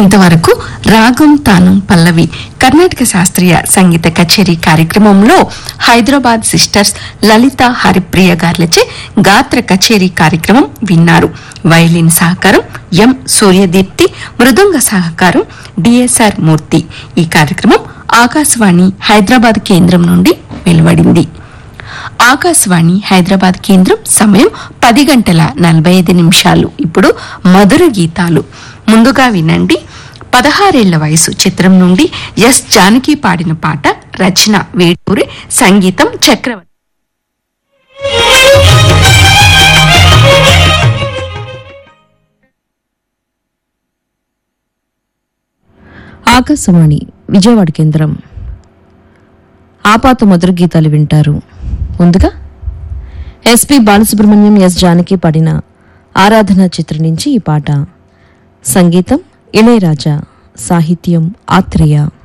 ఇంతవరకు రాగం తానం పల్లవి కర్ణాటక శాస్త్రీయ సంగీత కచేరీ కార్యక్రమంలో హైదరాబాద్ సిస్టర్స్ లలిత హరిప్రియ గార్లచే గాత్ర కచేరీ కార్యక్రమం విన్నారు వైలిన్ సహకారం ఎం సూర్యదీప్తి మృదంగ సహకారం డిఎస్ఆర్ మూర్తి ఈ కార్యక్రమం ఆకాశవాణి హైదరాబాద్ కేంద్రం నుండి వెలువడింది ఆకాశవాణి హైదరాబాద్ కేంద్రం సమయం పది గంటల నలభై ఐదు నిమిషాలు ఇప్పుడు మధుర గీతాలు ముందుగా వినండి పదహారేళ్ల వయసు చిత్రం నుండి ఎస్ జానకి పాడిన పాట రచన వేటూరి సంగీతం చక్రవర్తి ఆకాశవాణి విజయవాడ కేంద్రం ఆపాత మధుర గీతాలు వింటారు ముందుగా ఎస్పి బాలసుబ్రహ్మణ్యం ఎస్ జానకి పాడిన ఆరాధన చిత్రం నుంచి ఈ పాట సంగీతం ఇళయరాజా సాహిత్యం ఆత్రేయ